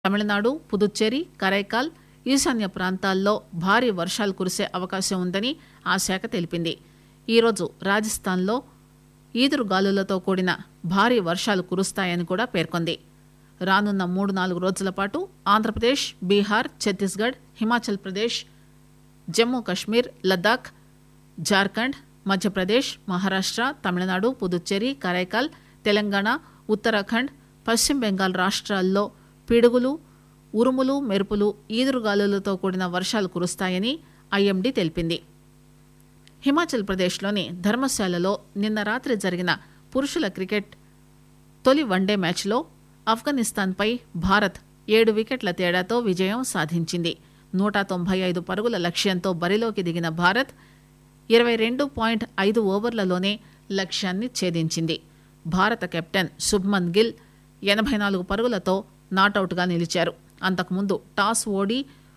తమిళనాడు పుదుచ్చేరి కరైకాల్ ఈశాన్య ప్రాంతాల్లో భారీ వర్షాలు కురిసే అవకాశం ఉందని ఆ శాఖ తెలిపింది ఈరోజు రాజస్థాన్లో ఈదురుగాలులతో కూడిన భారీ వర్షాలు కురుస్తాయని కూడా పేర్కొంది రానున్న మూడు నాలుగు రోజుల పాటు ఆంధ్రప్రదేశ్ బీహార్ ఛత్తీస్గఢ్ హిమాచల్ ప్రదేశ్ జమ్మూ కశ్మీర్ లద్దాఖ్ జార్ఖండ్ మధ్యప్రదేశ్ మహారాష్ట్ర తమిళనాడు పుదుచ్చేరి కరైకాల్ తెలంగాణ ఉత్తరాఖండ్ పశ్చిమ బెంగాల్ రాష్ట్రాల్లో పిడుగులు ఉరుములు మెరుపులు ఈదురుగాలులతో కూడిన వర్షాలు కురుస్తాయని ఐఎండీ తెలిపింది హిమాచల్ ప్రదేశ్లోని ధర్మశాలలో నిన్న రాత్రి జరిగిన పురుషుల క్రికెట్ తొలి వన్డే మ్యాచ్లో ఆఫ్ఘనిస్తాన్పై భారత్ ఏడు వికెట్ల తేడాతో విజయం సాధించింది నూట తొంభై ఐదు పరుగుల లక్ష్యంతో బరిలోకి దిగిన భారత్ ఇరవై రెండు పాయింట్ ఐదు ఓవర్లలోనే లక్ష్యాన్ని ఛేదించింది భారత కెప్టెన్ శుభ్మన్ గిల్ ఎనభై నాలుగు పరుగులతో నాటౌట్గా నిలిచారు అంతకుముందు టాస్ ఓడి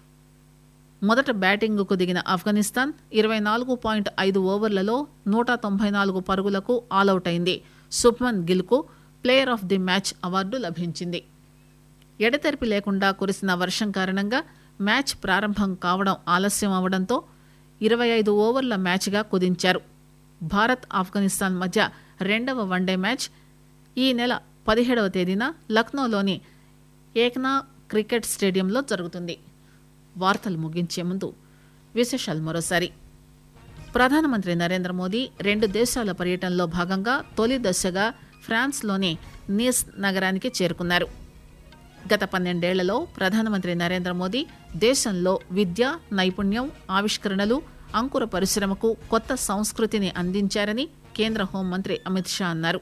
మొదట బ్యాటింగ్కు దిగిన ఆఫ్ఘనిస్తాన్ ఇరవై నాలుగు పాయింట్ ఐదు ఓవర్లలో నూట తొంభై నాలుగు పరుగులకు ఆలౌట్ అయింది శుభ్మన్ గిల్కు player of the match award లభించింది ఎడతెరిపి లేకుండా కురిసిన వర్షం కారణంగా మ్యాచ్ ప్రారంభం కావడం ఆలస్యం అవడంతో ఇరవై ఐదు ఓవర్ల మ్యాచ్గా కుదించారు భారత్ ఆఫ్ఘనిస్తాన్ మధ్య రెండవ వన్డే మ్యాచ్ ఈ నెల పదిహేడవ తేదీన లక్నోలోని ఏక్నా క్రికెట్ స్టేడియంలో జరుగుతుంది వార్తలు ముగించే ముందు విశేషాలు మరోసారి ప్రధానమంత్రి నరేంద్ర మోదీ రెండు దేశాల పర్యటనలో భాగంగా తొలి దశగా ఫ్రాన్స్లోని నీస్ నగరానికి చేరుకున్నారు గత పన్నెండేళ్లలో ప్రధానమంత్రి నరేంద్ర మోదీ దేశంలో విద్య నైపుణ్యం ఆవిష్కరణలు అంకుర పరిశ్రమకు కొత్త సంస్కృతిని అందించారని కేంద్ర హోంమంత్రి అమిత్ షా అన్నారు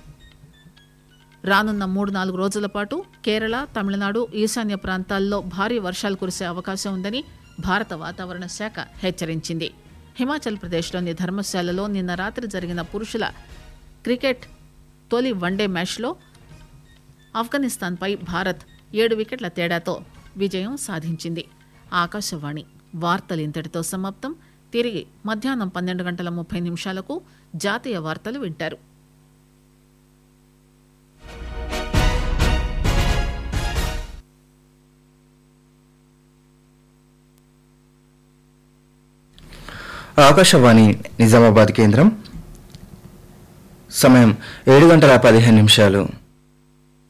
రానున్న మూడు నాలుగు రోజుల పాటు కేరళ తమిళనాడు ఈశాన్య ప్రాంతాల్లో భారీ వర్షాలు కురిసే అవకాశం ఉందని భారత వాతావరణ శాఖ హెచ్చరించింది హిమాచల్ ప్రదేశ్లోని ధర్మశాలలో నిన్న రాత్రి జరిగిన పురుషుల క్రికెట్ తొలి వన్డే మ్యాచ్లో ఆఫ్ఘనిస్తాన్పై భారత్ ఏడు వికెట్ల తేడాతో విజయం సాధించింది ఆకాశవాణి వార్తలు ఇంతటితో సమాప్తం తిరిగి మధ్యాహ్నం పన్నెండు గంటల ముప్పై నిమిషాలకు జాతీయ వార్తలు వింటారు ఆకాశవాణి నిజామాబాద్ కేంద్రం సమయం ఏడు గంటల పదిహేను నిమిషాలు